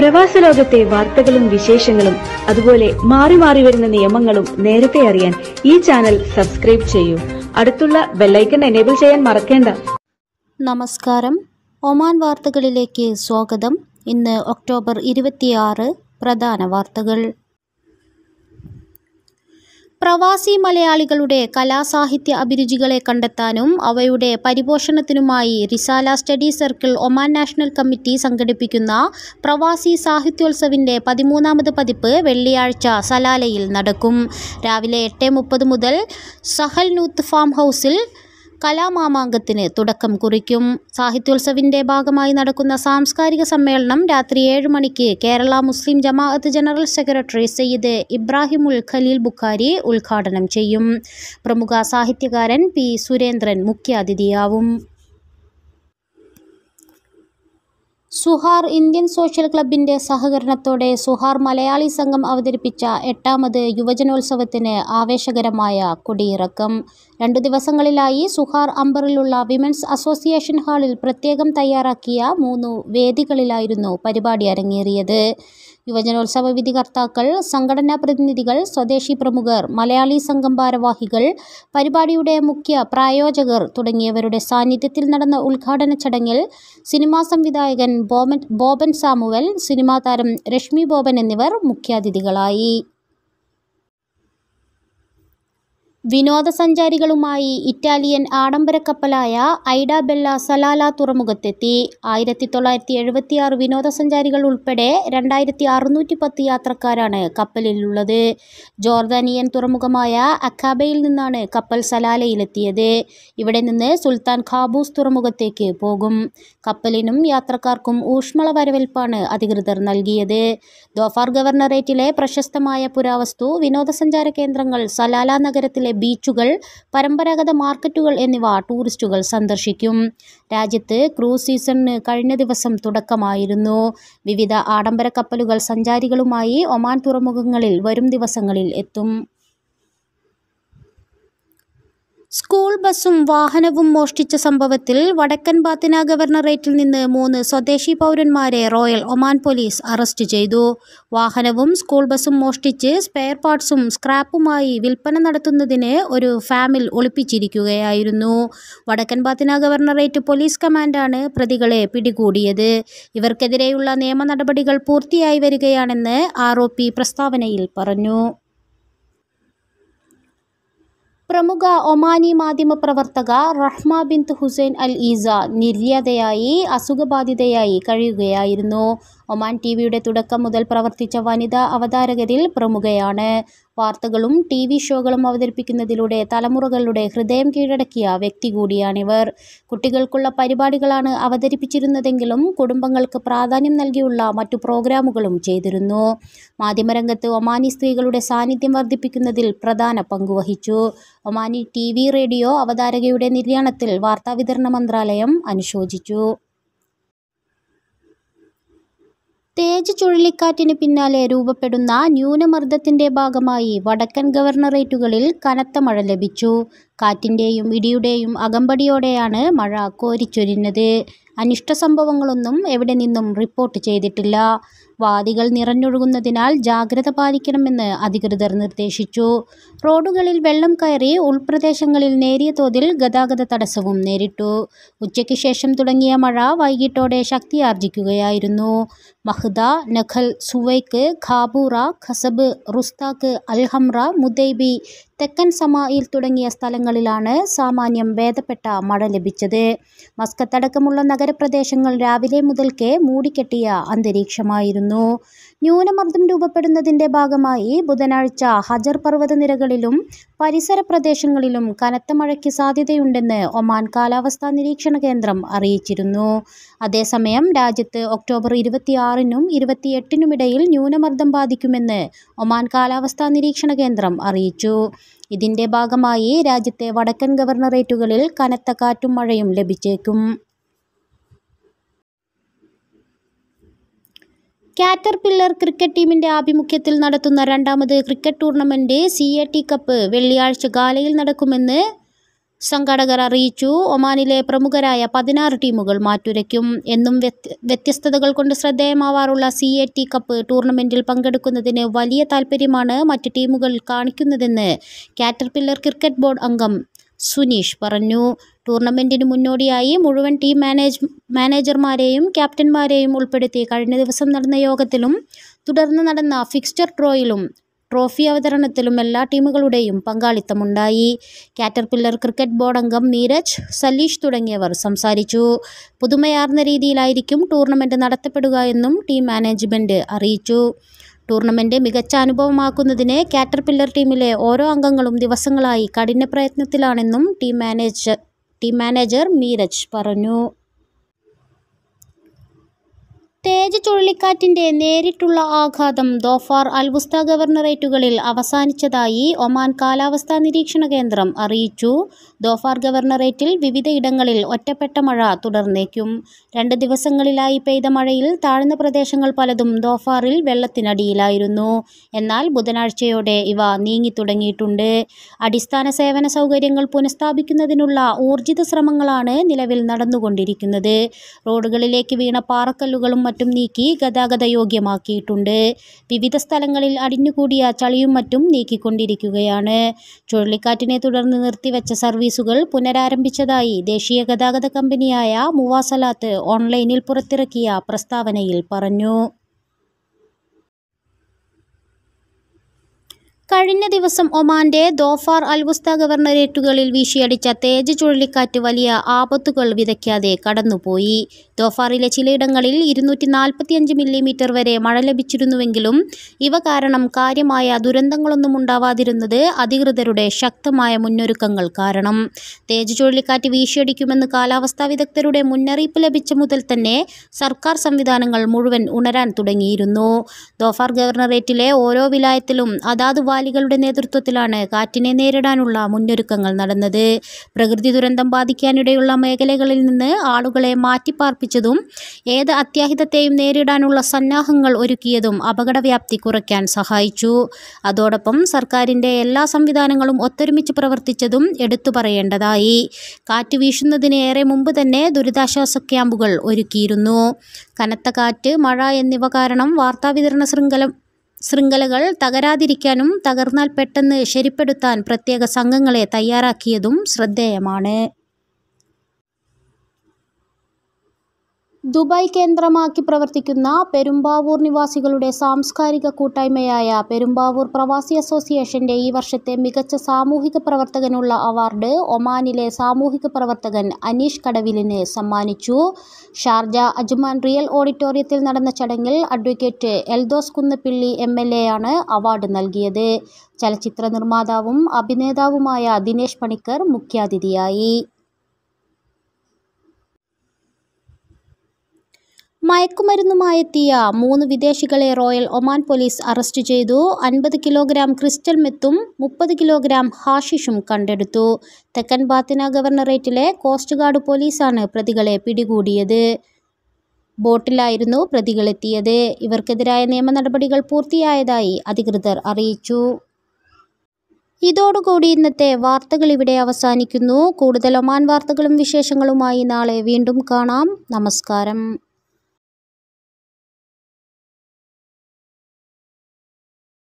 പ്രവാസ ലോകത്തെ വാർത്തകളും വിശേഷങ്ങളും അതുപോലെ മാറി മാറി വരുന്ന നിയമങ്ങളും നേരത്തെ അറിയാൻ ഈ ചാനൽ സബ്സ്ക്രൈബ് ചെയ്യൂ അടുത്തുള്ള ബെല്ലൈക്കൺ എനേബിൾ ചെയ്യാൻ മറക്കേണ്ട നമസ്കാരം ഒമാൻ വാർത്തകളിലേക്ക് സ്വാഗതം ഇന്ന് ഒക്ടോബർ ഇരുപത്തിയാറ് പ്രധാന വാർത്തകൾ പ്രവാസി മലയാളികളുടെ കലാസാഹിത്യ അഭിരുചികളെ കണ്ടെത്താനും അവയുടെ പരിപോഷണത്തിനുമായി Risala study circle Oman national committee സംഘടിപ്പിക്കുന്ന പ്രവാസി സാഹിത്യോത്സവിൻ്റെ പതിമൂന്നാമത് പതിപ്പ് വെള്ളിയാഴ്ച സലാലയിൽ നടക്കും രാവിലെ എട്ട് മുപ്പത് മുതൽ സഹൽ നൂത്ത് ഫാം ഹൗസിൽ കലാമാമാങ്കത്തിന് തുടക്കം കുറിക്കും സാഹിത്യോത്സവിൻ്റെ ഭാഗമായി നടക്കുന്ന സാംസ്കാരിക സമ്മേളനം രാത്രി ഏഴ് മണിക്ക് Kerala Muslim Jamaath general secretary Sayyid Ibrahimul Khaleel Bukhari ഉദ്ഘാടനം ചെയ്യും പ്രമുഖ സാഹിത്യകാരൻ പി സുരേന്ദ്രൻ മുഖ്യാതിഥിയാവും സുഹാർ ഇന്ത്യൻ സോഷ്യൽ ക്ലബിൻ്റെ സഹകരണത്തോടെ സുഹാർ മലയാളി സംഘം അവതരിപ്പിച്ച എട്ടാമത് യുവജനോത്സവത്തിന് ആവേശകരമായ കൊടിയിറക്കം രണ്ടു ദിവസങ്ങളിലായി സുഹാർ അമ്പറിലുള്ള വിമൻസ് അസോസിയേഷൻ ഹാളിൽ പ്രത്യേകം തയ്യാറാക്കിയ മൂന്നു വേദികളിലായിരുന്നു പരിപാടി അരങ്ങേറിയത് യുവജനോത്സവ വിധികർത്താക്കൾ സംഘടനാ പ്രതിനിധികൾ സ്വദേശി പ്രമുഖർ മലയാളി സംഘം ഭാരവാഹികൾ പരിപാടിയുടെ മുഖ്യ പ്രായോജകർ തുടങ്ങിയവരുടെ സാന്നിധ്യത്തിൽ നടന്ന ഉദ്ഘാടന ചടങ്ങിൽ സിനിമാ സംവിധായകൻ ബോബൻ ബോബൻ സാമുവൽ സിനിമാ താരം രശ്മി ബോബൻ എന്നിവർ മുഖ്യാതിഥികളായി വിനോദസഞ്ചാരികളുമായി ഇറ്റാലിയൻ ആഡംബര കപ്പലായ ഐഡ ബെല്ല സലാല തുറമുഖത്തെത്തി ആയിരത്തി തൊള്ളായിരത്തി എഴുപത്തിയാറ് വിനോദസഞ്ചാരികൾ ഉൾപ്പെടെ രണ്ടായിരത്തി അറുന്നൂറ്റി പത്ത് യാത്രക്കാരാണ് കപ്പലിലുള്ളത് ജോർദാനിയൻ തുറമുഖമായ അക്കാബയിൽ നിന്നാണ് കപ്പൽ സലാലയിലെത്തിയത് ഇവിടെ നിന്ന് സുൽത്താൻ ഖാബൂസ് തുറമുഖത്തേക്ക് പോകും കപ്പലിനും യാത്രക്കാർക്കും ഊഷ്മള വരവേൽപ്പാണ് അധികൃതർ നൽകിയത് ദോഫാർ ഗവർണറേറ്റിലെ പ്രശസ്തമായ പുരാവസ്തു വിനോദസഞ്ചാര കേന്ദ്രങ്ങൾ സലാല നഗരത്തിലെ ബീച്ചുകൾ പരമ്പരാഗത മാർക്കറ്റുകൾ എന്നിവ ടൂറിസ്റ്റുകൾ സന്ദർശിക്കും രാജ്യത്ത് ക്രൂസ് സീസണിന് കഴിഞ്ഞ ദിവസം തുടക്കമായിരുന്നു വിവിധ ആഡംബര കപ്പലുകൾ സഞ്ചാരികളുമായി ഒമാൻ തുറമുഖങ്ങളിൽ വരും ദിവസങ്ങളിൽ എത്തും സ്കൂൾ ബസ്സും വാഹനവും മോഷ്ടിച്ച സംഭവത്തിൽ വടക്കൻ ബാത്തിന ഗവർണറേറ്റിൽ നിന്ന് മൂന്ന് സ്വദേശി പൗരന്മാരെ റോയൽ ഒമാൻ പോലീസ് അറസ്റ്റ് ചെയ്തു വാഹനവും സ്കൂൾ ബസ്സും മോഷ്ടിച്ച് സ്പെയർ പാർട്സും സ്ക്രാപ്പുമായി വിൽപ്പന നടത്തുന്നതിന് ഒരു ഫാമിൽ ഒളിപ്പിച്ചിരിക്കുകയായിരുന്നു വടക്കൻ ബാത്തിന ഗവർണറേറ്റ് പോലീസ് കമാൻഡാണ് പ്രതികളെ പിടികൂടിയത് ഇവർക്കെതിരെയുള്ള നിയമ നടപടികൾ പൂർത്തിയായി വരികയാണെന്ന് ആർ പ്രസ്താവനയിൽ പറഞ്ഞു പ്രമുഖ ഒമാനി മാധ്യമപ്രവർത്തക റഹ്മ ബിന്ത് ഹുസൈൻ അൽ ഈസ നിര്യാതയായി അസുഖബാധിതയായി കഴിയുകയായിരുന്നു ഒമാൻ ടി വിയുടെ തുടക്കം മുതൽ പ്രവർത്തിച്ച വനിതാ അവതാരകരിൽ പ്രമുഖയാണ് വാർത്തകളും ടി വി ഷോകളും അവതരിപ്പിക്കുന്നതിലൂടെ തലമുറകളുടെ ഹൃദയം കീഴടക്കിയ വ്യക്തി കൂടിയാണിവർ കുട്ടികൾക്കുള്ള പരിപാടികളാണ് അവതരിപ്പിച്ചിരുന്നതെങ്കിലും കുടുംബങ്ങൾക്ക് പ്രാധാന്യം നൽകിയുള്ള മറ്റു പ്രോഗ്രാമുകളും ചെയ്തിരുന്നു മാധ്യമരംഗത്ത് ഒമാനി സ്ത്രീകളുടെ സാന്നിധ്യം വർദ്ധിപ്പിക്കുന്നതിൽ പ്രധാന പങ്കുവഹിച്ചു ഒമാനി ടി വി റേഡിയോ അവതാരകയുടെ നിര്യാണത്തിൽ വാർത്താവിതരണ മന്ത്രാലയം അനുശോചിച്ചു തേജ് ചുഴലിക്കാറ്റിന് പിന്നാലെ രൂപപ്പെടുന്ന ന്യൂനമർദ്ദത്തിന്റെ ഭാഗമായി വടക്കൻ ഗവർണറേറ്റുകളിൽ കനത്ത മഴ ലഭിച്ചു കാറ്റിൻ്റെയും ഇടിയുടെയും അകമ്പടിയോടെയാണ് മഴ കോരിച്ചൊരിഞ്ഞത് അനിഷ്ട സംഭവങ്ങളൊന്നും എവിടെ നിന്നും റിപ്പോർട്ട് ചെയ്തിട്ടില്ല വാദികൾ നിറഞ്ഞൊഴുകുന്നതിനാൽ ജാഗ്രത പാലിക്കണമെന്ന് അധികൃതർ നിർദ്ദേശിച്ചു റോഡുകളിൽ വെള്ളം കയറി ഉൾപ്രദേശങ്ങളിൽ നേരിയ തോതിൽ ഗതാഗത തടസ്സവും നേരിട്ടു ഉച്ചയ്ക്ക് ശേഷം തുടങ്ങിയ മഴ വൈകിട്ടോടെ ശക്തിയാർജിക്കുകയായിരുന്നു മഹ്ദ നഖൽ സുവൈക്ക് ഖാബൂറ ഖസബ് റുസ്താക്ക് അൽഹംറ മുദൈബി തെക്കൻ സമായിൽ തുടങ്ങിയ സ്ഥലങ്ങളിലാണ് സാമാന്യം ഭേദപ്പെട്ട മഴ ലഭിച്ചത് മസ്കത്തടക്കമുള്ള നഗരപ്രദേശങ്ങൾ രാവിലെ മുതൽക്കേ മൂടിക്കെട്ടിയ അന്തരീക്ഷമായിരുന്നു ന്യൂനമർദ്ദം രൂപപ്പെടുന്നതിൻ്റെ ഭാഗമായി ബുധനാഴ്ച ഹജർ പർവ്വതനിരകളിലും പരിസര പ്രദേശങ്ങളിലും കനത്ത മഴയ്ക്ക് സാധ്യതയുണ്ടെന്ന് ഒമാൻ കാലാവസ്ഥാ നിരീക്ഷണ കേന്ദ്രം അറിയിച്ചിരുന്നു അതേസമയം രാജ്യത്ത് ഒക്ടോബർ ഇരുപത്തിയാറിനും ഇരുപത്തിയെട്ടിനുമിടയിൽ ന്യൂനമർദ്ദം ബാധിക്കുമെന്ന് ഒമാൻ കാലാവസ്ഥാ നിരീക്ഷണ കേന്ദ്രം അറിയിച്ചു ഇതിൻ്റെ ഭാഗമായി രാജ്യത്തെ വടക്കൻ ഗവർണറേറ്റുകളിൽ കനത്ത കാറ്റും മഴയും ലഭിച്ചേക്കും കാറ്റർ പില്ലർ ക്രിക്കറ്റ് ടീമിന്റെ ആഭിമുഖ്യത്തിൽ നടത്തുന്ന രണ്ടാമത് cricket tournament C A T cup വെള്ളിയാഴ്ച ഗാലയിൽ നടക്കുമെന്ന് സംഘാടകർ അറിയിച്ചു ഒമാനിലെ പ്രമുഖരായ പതിനാറ് ടീമുകൾ മാറ്റുരയ്ക്കും എന്നും വ്യത്യ വ്യത്യസ്തതകൾ കൊണ്ട് ശ്രദ്ധേയമാവാറുള്ള സി എ ടി കപ്പ് ടൂർണമെൻറ്റിൽ പങ്കെടുക്കുന്നതിന് വലിയ താൽപ്പര്യമാണ് മറ്റ് ടീമുകൾ കാണിക്കുന്നതെന്ന് കാറ്റർപില്ലർ ക്രിക്കറ്റ് ബോർഡ് അംഗം സുനീഷ് പറഞ്ഞു ടൂർണമെൻറ്റിന് മുന്നോടിയായി മുഴുവൻ ടീം മാനേജ് മാനേജർമാരെയും ക്യാപ്റ്റന്മാരെയും ഉൾപ്പെടുത്തി കഴിഞ്ഞ ദിവസം നടന്ന യോഗത്തിലും തുടർന്ന് നടന്ന ഫിക്സ്ചർ ഡ്രോയിലും ട്രോഫി അവതരണത്തിലും എല്ലാ ടീമുകളുടെയും പങ്കാളിത്തമുണ്ടായി കാറ്റർപില്ലർ ക്രിക്കറ്റ് ബോർഡ് അംഗം നീരജ് സലീഷ് തുടങ്ങിയവർ സംസാരിച്ചു പുതുമയാർന്ന രീതിയിലായിരിക്കും ടൂർണമെൻറ്റ് നടത്തപ്പെടുക എന്നും ടീം മാനേജ്മെൻറ്റ് അറിയിച്ചു ടൂർണമെൻറ്റ് മികച്ച അനുഭവമാക്കുന്നതിന് കാറ്റർപില്ലർ ടീമിലെ ഓരോ അംഗങ്ങളും ദിവസങ്ങളായി കഠിന പ്രയത്നത്തിലാണെന്നും team manager team manager Meeraj പറഞ്ഞു തേജ് ചുഴലിക്കാറ്റിന്റെ നേരിട്ടുള്ള ആഘാതം ദോഫാർ അൽവുസ്ത ഗവർണറേറ്റുകളിൽ അവസാനിച്ചതായി ഒമാൻ കാലാവസ്ഥാ നിരീക്ഷണ കേന്ദ്രം അറിയിച്ചു ദോഫാർ ഗവർണറേറ്റിൽ വിവിധയിടങ്ങളിൽ ഒറ്റപ്പെട്ട മഴ തുടർന്നേക്കും രണ്ട് ദിവസങ്ങളിലായി പെയ്ത മഴയിൽ താഴ്ന്ന പ്രദേശങ്ങൾ പലതും ദോഫാറിൽ വെള്ളത്തിനടിയിലായിരുന്നു എന്നാൽ ബുധനാഴ്ചയോടെ ഇവ നീങ്ങിത്തുടങ്ങിയിട്ടുണ്ട് അടിസ്ഥാന സേവന സൗകര്യങ്ങൾ പുനഃസ്ഥാപിക്കുന്നതിനുള്ള ഊർജിത ശ്രമങ്ങളാണ് നിലവിൽ നടന്നുകൊണ്ടിരിക്കുന്നത് റോഡുകളിലേക്ക് വീണ പാറക്കല്ലുകളും മറ്റും നീക്കി ഗതാഗത യോഗ്യമാക്കിയിട്ടുണ്ട് വിവിധ സ്ഥലങ്ങളിൽ അടിഞ്ഞുകൂടിയ ചളിയും മറ്റും നീക്കിക്കൊണ്ടിരിക്കുകയാണ് ചുഴലിക്കാറ്റിനെ തുടർന്ന് നിർത്തിവെച്ച സർവീസുകൾ പുനരാരംഭിച്ചതായി ദേശീയ ഗതാഗത കമ്പനിയായ മുവാസലാത്ത് ഓൺലൈനിൽ പുറത്തിറക്കിയ പ്രസ്താവനയിൽ പറഞ്ഞു കഴിഞ്ഞ ദിവസം ഒമാന്റെ ദോഫാർ അൽവുസ്ത ഗവർണറേറ്റുകളിൽ വീശിയടിച്ച തേജ് ചുഴലിക്കാറ്റ് വലിയ ആപത്തുകൾ വിതയ്ക്കാതെ കടന്നുപോയി ദോഫാറിലെ ചിലയിടങ്ങളിൽ ഇരുന്നൂറ്റി നാൽപ്പത്തിയഞ്ച് മില്ലിമീറ്റർ വരെ മഴ ലഭിച്ചിരുന്നുവെങ്കിലും ഇവ കാരണം കാര്യമായ ദുരന്തങ്ങളൊന്നും ഉണ്ടാവാതിരുന്നത് അധികൃതരുടെ ശക്തമായ മുന്നൊരുക്കങ്ങൾ കാരണം തേജ് ചുഴലിക്കാറ്റ് വീശിയടിക്കുമെന്ന് കാലാവസ്ഥാ വിദഗ്ധരുടെ മുന്നറിയിപ്പ് ലഭിച്ച മുതൽ തന്നെ സർക്കാർ സംവിധാനങ്ങൾ മുഴുവൻ ഉണരാൻ തുടങ്ങിയിരുന്നു ദോഫാർ ഗവർണറേറ്റിലെ ഓരോ വിലായത്തിലും അതാത് വാലികളുടെ നേതൃത്വത്തിലാണ് കാറ്റിനെ നേരിടാനുള്ള മുന്നൊരുക്കങ്ങൾ നടന്നത് പ്രകൃതി ദുരന്തം ബാധിക്കാനിടയുള്ള മേഖലകളിൽ നിന്ന് ആളുകളെ മാറ്റിപ്പാർപ്പിച്ചതും ഏത് അത്യാഹിതത്തെയും നേരിടാനുള്ള സന്നാഹങ്ങൾ ഒരുക്കിയതും അപകടവ്യാപ്തി കുറയ്ക്കാൻ സഹായിച്ചു അതോടൊപ്പം സർക്കാരിൻ്റെ എല്ലാ സംവിധാനങ്ങളും ഒത്തൊരുമിച്ച് പ്രവർത്തിച്ചതും എടുത്തു പറയേണ്ടതായി കാറ്റ് വീശുന്നതിന് ഏറെ മുമ്പ് തന്നെ ദുരിതാശ്വാസ ക്യാമ്പുകൾ ഒരുക്കിയിരുന്നു കനത്ത കാറ്റ് മഴ എന്നിവ കാരണം വാർത്താവിതരണ ശൃംഖല ശൃംഖലകൾ തകരാതിരിക്കാനും തകർന്നാൽ പെട്ടെന്ന് ശരിപ്പെടുത്താൻ പ്രത്യേക സംഘങ്ങളെ തയ്യാറാക്കിയതും ശ്രദ്ധേയമാണ് ദുബായ് കേന്ദ്രമാക്കി പ്രവർത്തിക്കുന്ന പെരുമ്പാവൂർ നിവാസികളുടെ സാംസ്കാരിക കൂട്ടായ്മയായ പെരുമ്പാവൂർ പ്രവാസി അസോസിയേഷന്റെ ഈ വർഷത്തെ മികച്ച സാമൂഹിക പ്രവർത്തകനുള്ള അവാർഡ് ഒമാനിലെ സാമൂഹിക പ്രവർത്തകൻ അനീഷ് കടവിലിന് സമ്മാനിച്ചു ഷാർജ അജ്മാൻ റിയൽ ഓഡിറ്റോറിയത്തിൽ നടന്ന ചടങ്ങിൽ advocate Eldhose Kunnappilly M L A ആണ് അവാർഡ് നൽകിയത് ചലച്ചിത്ര നിർമ്മാതാവും അഭിനേതാവുമായ ദിനേശ് പണിക്കർ മുഖ്യാതിഥിയായി മയക്കുമരുന്നുമായെത്തിയ മൂന്ന് വിദേശികളെ റോയൽ ഒമാൻ പോലീസ് അറസ്റ്റ് ചെയ്തു അൻപത് കിലോഗ്രാം ക്രിസ്റ്റൽ മെത്തും മുപ്പത് കിലോഗ്രാം ഹാഷിഷും കണ്ടെടുത്തു തെക്കൻ ബാത്തിന ഗവർണറേറ്റിലെ കോസ്റ്റ് ഗാർഡ് പോലീസാണ് പ്രതികളെ പിടികൂടിയത് ബോട്ടിലായിരുന്നു പ്രതികളെത്തിയത് ഇവർക്കെതിരായ നിയമ നടപടികൾ പൂർത്തിയായതായി അധികൃതർ അറിയിച്ചു ഇതോടുകൂടി ഇന്നത്തെ വാർത്തകൾ ഇവിടെ അവസാനിക്കുന്നു കൂടുതൽ ഒമാൻ വാർത്തകളും വിശേഷങ്ങളുമായി നാളെ വീണ്ടും കാണാം നമസ്കാരം